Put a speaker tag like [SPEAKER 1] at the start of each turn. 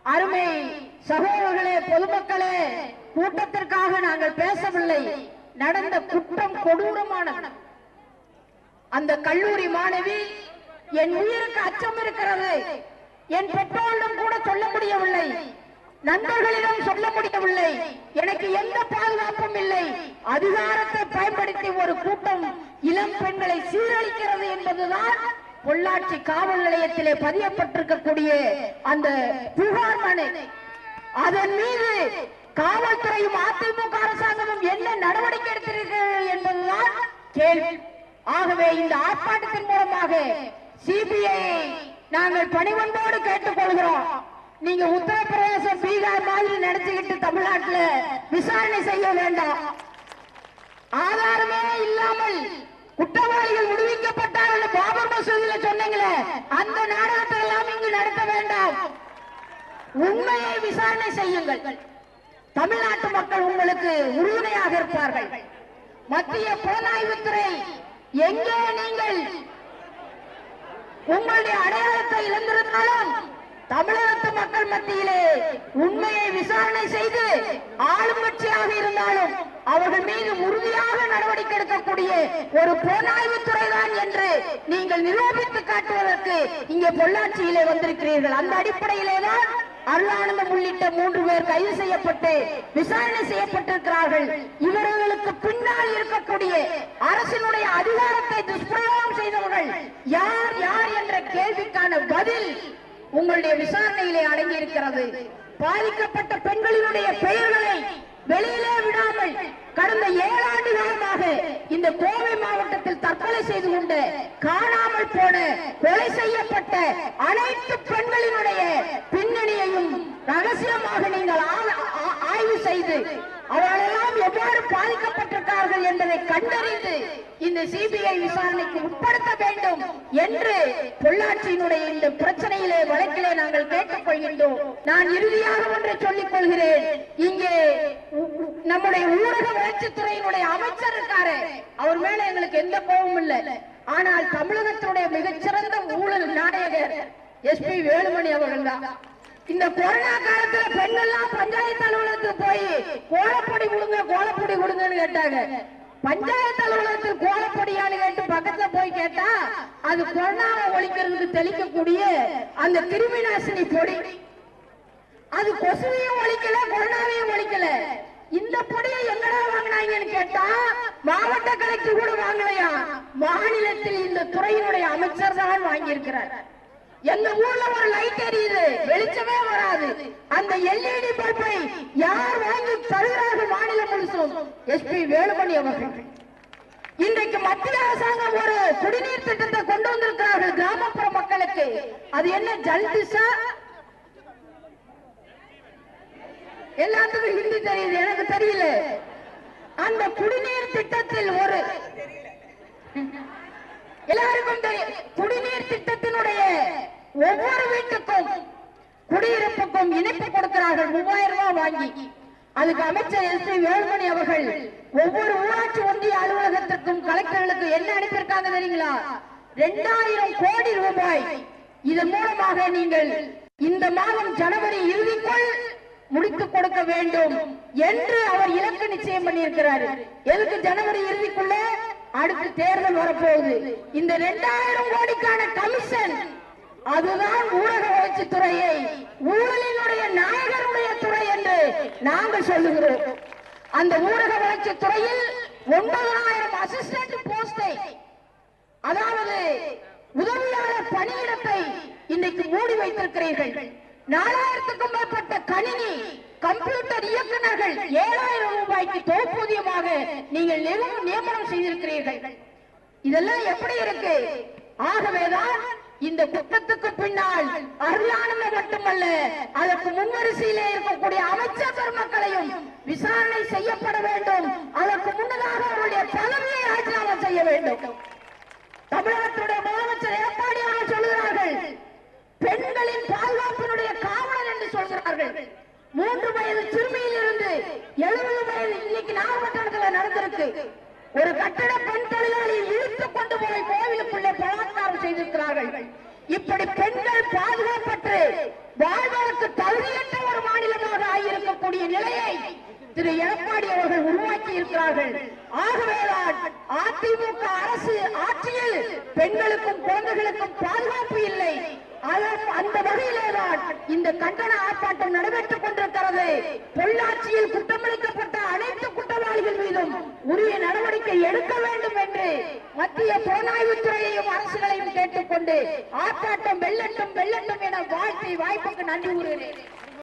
[SPEAKER 1] அருமை சகோதரர்களே பொதுமக்களே கூட்டத்திற்காக நாங்கள் பேசவில்லை நடந்த குற்றம் கொடூரமானது அந்த கல்லூரி மாணவி என் உயிருக்கு அச்சம் இருக்கிறது என் பெற்றோரிடம் கூட சொல்ல முடியவில்லை நண்பர்களிடம் சொல்ல முடியவில்லை எனக்கு எந்த பாதுகாப்பும் இல்லை அதிகாரத்தை பயன்படுத்தி ஒரு கூட்டம் இளம் பெண்களை சீரழிக்கிறது என்பதுதான் பொள்ளாச்சி காவல் நிலையத்திலே பதியப்பட்டிருக்கக்கூடிய அந்த புகார் மனு அதன் மீது காவல்துறையும் அதிமுக அரசாங்கமும் என்ன நடவடிக்கை எடுத்திருக்கிறது என்பதுதான் கேள்வி ஆகவே இந்த ஆர்ப்பாட்டத்தின் மூலமாக சிபிஐ நாங்கள் பணிவன்போடு கேட்டுக்கொள்கிறோம் நீங்க உத்தரப்பிரதேசம் பீகார் மாதிரி நடத்திக்கிட்டு தமிழ்நாட்டுல விசாரணை செய்ய வேண்டாம் ஆதாரமே இல்லாமல் குற்றவாளிகள் விடுவிக்கப்பட்டார்கள் பாபர் மசூதியில சொன்னீங்களே அந்த நாடகத்தை எல்லாம் இங்கு நடத்த வேண்டாம் உண்மையை விசாரணை செய்யுங்கள் தமிழ்நாட்டு மக்கள் உங்களுக்கு உறுதுணையாக இருப்பார்கள் மத்திய புலனாய்வுத்துறை எங்கே நீங்கள் உங்களுடைய அடையாளத்தை இழந்திருந்தாலும் தமிழகத்து மக்கள் மத்தியிலே உண்மையை விசாரணை செய்து ஆளும் கட்சியாக இருந்தாலும் அவர்கள் மீது உறுதியாக நடவடிக்கை எடுக்கக்கூடிய ஒரு புலனாய்வுத்துறை தான் என்று நீங்கள் நிரூபித்து காட்டுவதற்கு இங்கே பொள்ளாச்சியிலே வந்திருக்கிறீர்கள் அந்த அடிப்படையிலே தான் அருளானந்தம் உள்ளிட்ட மூன்று பேர் கைது செய்யப்பட்டு விசாரணை செய்யப்பட்டிருக்கிறார்கள் இவர்களுக்கு பின்னால் இருக்கக்கூடிய அரசினுடைய அதிகாரத்தை துஷ்பிரயோகம் செய்தவர்கள் யார் யார் என்ற கேள்விக்கான பதில் உங்களுடைய விசாரணையிலே அடங்கி இருக்கிறது பாதிக்கப்பட்ட பெண்களினுடைய பெயர்களை வெளியிலே விடாமல் கடந்த ஏழாண்டு காலமாக இந்த கோவை மாவட்டத்தில் தற்கொலை செய்து கொண்டு காணாமல் போன கொலை செய்யப்பட்ட அனைத்து பெண்களினுடைய பின்னணியையும் ரகசியமாக நீங்கள் ஆ- ஆ- ஆய்வு செய்து அவர்களெல்லாம் எவ்வாறு பாதிக்கப்பட்டிருக்கார்கள் என்பதை கண்டறிந்து இந்த சிபிஐ விசாரணைக்கு உட்படுத்த வேண்டும் என்று பொள்ளாச்சியினுடைய இந்த பிரச்சனையிலே வழக்கிலே நாங்கள் கேட்டுக்கொள்கின்றோம் நான் இறுதியாக ஒன்றை சொல்லிக் கொள்கிறேன் இங்கே உ- உ- நம்முடைய ஊரக வளர்ச்சித்துறையினுடைய அமைச்சர் இருக்காரு அவர் மேல எங்களுக்கு எந்த கோபமும் இல்லை ஆனால் தமிழகத்தினுடைய மிகச்சிறந்த ஊழல் நாயகர் எஸ்பி வேலுமணி அவர்கள் தான் இந்த கொரோனா காலத்துல பெண்கள்லாம் பஞ்சாயத்து அலுவலகத்துக்கு போய் கோலப்பொடி கொடுங்க கோலப்பொடி கொடுங்கன்னு கேட்டாங்க பஞ்சாயத்து அலுவலகத்தில் கோலப்பொடியான்னு கேட்டு பக்கத்துல போய் கேட்டா அது கொரோனாவை ஒழிக்கிறதுக்கு தெளிக்கக்கூடிய அந்த கிருமி நாசினி பொடி அது கொசுவையும் ஒழிக்கல கொரோனாவையும் ஒழிக்கல இந்த பொடியை எங்கடா வாங்கினாங்கன்னு கேட்டா மாவட்ட கலெக்டர் கூட வாங்கலையா மாநிலத்தில் இந்த துறையினுடைய அமைச்சர் தான் வாங்கியிருக்கிறார் எங்க ஊர்ல ஒரு லைட் எரியுது வெளிச்சமே வராது அந்த எல்இடி பல்பை யார் வாங்கி தருகிறார்கள் மாநிலம் முழுசும் எஸ்பி வேலுமணி அவர்கள் இன்றைக்கு மத்திய அரசாங்கம் ஒரு குடிநீர் திட்டத்தை கொண்டு வந்திருக்கிறார்கள் கிராமப்புற மக்களுக்கு அது என்ன ஜல்திசா எல்லாத்துக்கும் ஹிந்தி தெரியுது எனக்கு தெரியல அந்த குடிநீர் திட்டத்தில் ஒரு எல்லாருக்கும் தெரியும் குடிநீர் திட்டத்தினுடைய ஒவ்வொரு வீட்டுக்கும் குடியிருப்புக்கும் இணைப்பு கொடுக்கிறார்கள் மூவாயிரம் ரூபாய் வாங்கி அதுக்கு அமைச்சர் எஸ் பி வேலுமணி அவர்கள் ஒவ்வொரு ஊராட்சி ஒன்றிய அலுவலகத்திற்கும் கலெக்டர்களுக்கு என்ன அனுப்பியிருக்காங்க தெரியுங்களா ரெண்டாயிரம் கோடி ரூபாய் இதன் மூலமாக நீங்கள் இந்த மாதம் ஜனவரி இறுதிக்குள் முடித்துக் கொடுக்க வேண்டும் என்று அவர் இலக்கு நிச்சயம் பண்ணியிருக்கிறார் எதுக்கு ஜனவரி இறுதிக்குள்ள அடுத்து தேர்தல் வரப்போகுது இந்த இரண்டாயிரம் கோடிக்கான கமிஷன் அதுதான் ஊரக வளர்ச்சித் துறையை ஊழலினுடைய நாயகருடைய துறை என்று நாங்கள் சொல்லுகிறோம் அந்த ஊரக வளர்ச்சித் துறையில் ஒன்பதாயிரம் அசிஸ்டன்ட் போஸ்டை அதாவது உதவியாளர் பணியிடத்தை இன்றைக்கு மூடி வைத்திருக்கிறீர்கள் நாலாயிரத்துக்கும் மேற்பட்ட கணினி கம்ப்யூட்டர் இயக்குநர்கள் ஏழாயிரம் ரூபாய்க்கு தொகுப்பூதியமாக நீங்கள் நியமனம் நியமனம் செய்திருக்கிறீர்கள் இதெல்லாம் எப்படி இருக்கு ஆகவேதான் இந்த குற்றத்துக்கு பின்னால் அருளானந்தம் மட்டுமல்ல அதற்கு முன்வரிசையிலே இருக்கக்கூடிய அமைச்சர் பெருமக்களையும் விசாரணை செய்யப்பட வேண்டும் அதற்கு முன்னதாக அவருடைய பதவியை ராஜினாமா செய்ய வேண்டும் தமிழகத்துடைய முதலமைச்சர் எடப்பாடி அவர்கள் சொல்கிறார்கள் பெண்களின் பாதுகாப்பினுடைய காவலர் என்று சொல்கிறார்கள் மூன்று வயது சிறுமியில் இருந்து எழுபது வயது இன்னைக்கு நாகப்பட்டினத்தில் நடந்திருக்கு ஒரு கட்டட பெண் தொழிலாளி இழுத்து கொண்டு போய் கோவிலுக்குள்ளே பலாத்காரம் செய்திருக்கிறார்கள் இப்படி பெண்கள் பாதுகாப்பற்று வாழ்வதற்கு தகுதியற்ற திரு எடப்பாடி அவர்கள் உருவாக்கி இருக்கிறார்கள் ஆகவேதான் அதிமுக அரசு ஆட்சியில் பெண்களுக்கும் குழந்தைகளுக்கும் பாதுகாப்பு இல்லை அதற்கு அந்த வகையிலேதான் இந்த கண்டன ஆர்ப்பாட்டம் நடைபெற்றுக் கொண்டிருக்கிறது பொள்ளாச்சியில் குற்றமளிக்கப்பட்ட அனைத்து குற்றவாளிகள் மீதும் உரிய நடவடிக்கை எடுக்க வேண்டும் என்று மத்திய புலனாய்வுத்துறையையும் அரசுகளையும் கேட்டுக்கொண்டு ஆர்ப்பாட்டம் வெல்லட்டும் வெல்லட்டும் என வாழ்த்தி வாய்ப்புக்கு நன்றி கூறுகிறேன்